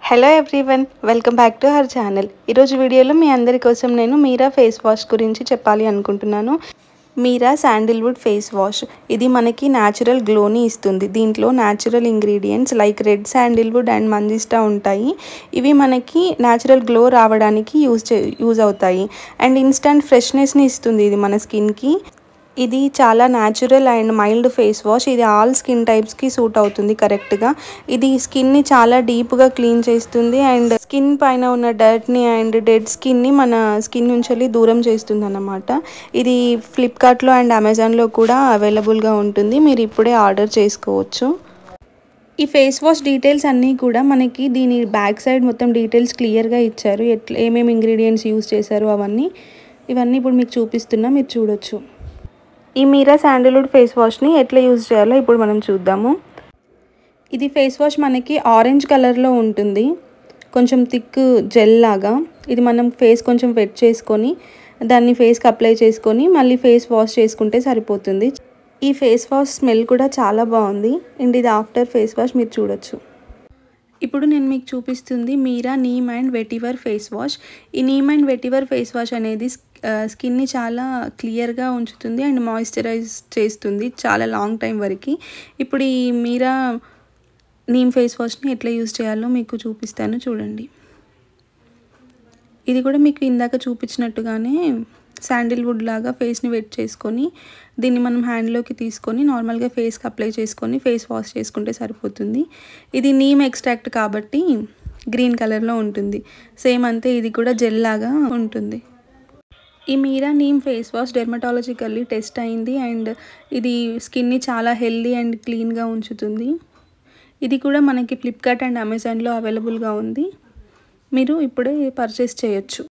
hello everyone welcome back to her channel ఈరోజు వీడియోలో మీ అందరి కోసం నేను మీరా ఫేస్ వాష్ గురించి చెప్పాలి అనుకుంటున్నాను మీరా శాండిల్వుడ్ ఫేస్ వాష్ ఇది మనకి న్యాచురల్ గ్లోని ఇస్తుంది దీంట్లో natural ingredients like red sandalwood and మంజిస్టా ఉంటాయి ఇవి మనకి న్యాచురల్ గ్లో రావడానికి యూజ్ చే యూజ్ అవుతాయి అండ్ ఇన్స్టంట్ ఫ్రెష్నెస్ని ఇస్తుంది ఇది మన స్కిన్కి ఇది చాలా natural and mild face wash ఇది ఆల్ స్కిన్ టైప్స్కి సూట్ అవుతుంది కరెక్ట్గా ఇది స్కిన్ని చాలా డీప్గా క్లీన్ చేస్తుంది అండ్ స్కిన్ పైన ఉన్న డర్ట్ని అండ్ డెడ్ స్కిన్ని మన స్కిన్ నుంచి వెళ్ళి దూరం చేస్తుంది అన్నమాట ఇది ఫ్లిప్కార్ట్లో అండ్ అమెజాన్లో కూడా అవైలబుల్గా ఉంటుంది మీరు ఇప్పుడే ఆర్డర్ చేసుకోవచ్చు ఈ ఫేస్ వాష్ డీటెయిల్స్ అన్నీ కూడా మనకి దీని బ్యాక్ సైడ్ మొత్తం డీటెయిల్స్ క్లియర్గా ఇచ్చారు ఎట్లా ఏమేమి ఇంగ్రీడియంట్స్ యూస్ చేశారు అవన్నీ ఇవన్నీ ఇప్పుడు మీకు చూపిస్తున్నా మీరు చూడొచ్చు ఈ మీరా శాండిల్వుడ్ ఫేస్ వాష్ని ఎట్లా యూజ్ చేయాలో ఇప్పుడు మనం చూద్దాము ఇది ఫేస్ వాష్ మనకి ఆరెంజ్ కలర్లో ఉంటుంది కొంచెం థిక్ జెల్ లాగా ఇది మనం ఫేస్ కొంచెం వెట్ చేసుకొని దాన్ని ఫేస్కి అప్లై చేసుకొని మళ్ళీ ఫేస్ వాష్ చేసుకుంటే సరిపోతుంది ఈ ఫేస్ వాష్ స్మెల్ కూడా చాలా బాగుంది అండ్ ఇది ఆఫ్టర్ ఫేస్ వాష్ మీరు చూడొచ్చు ఇప్పుడు నేను మీకు చూపిస్తుంది Meera neem and vetiver face wash ఈ neem and vetiver face wash అనేది స్కిన్ని చాలా క్లియర్గా ఉంచుతుంది అండ్ మాయిశ్చరైజ్ చేస్తుంది చాలా లాంగ్ టైం వరకు ఇప్పుడు ఈ మీరా నీమ్ ఫేస్ వాష్ని ఎట్లా యూజ్ చేయాలో మీకు చూపిస్తాను చూడండి ఇది కూడా మీకు ఇందాక చూపించినట్టుగానే శాండిల్వుడ్ లాగా ఫేస్ని వెట్ చేసుకొని దీన్ని మనం హ్యాండ్లోకి తీసుకొని నార్మల్గా ఫేస్కి అప్లై చేసుకొని ఫేస్ వాష్ చేసుకుంటే సరిపోతుంది ఇది నీమ్ ఎక్స్ట్రాక్ట్ కాబట్టి గ్రీన్ కలర్లో ఉంటుంది సేమ్ అంతే ఇది కూడా జెల్ లాగా ఉంటుంది ఈ Meera neem face wash dermatologically test అయింది అండ్ ఇది స్కిన్ని చాలా హెల్దీ అండ్ క్లీన్గా ఉంచుతుంది ఇది కూడా మనకి ఫ్లిప్కార్ట్ అండ్ అమెజాన్లో అవైలబుల్గా ఉంది మీరు ఇప్పుడే పర్చేస్ చేయొచ్చు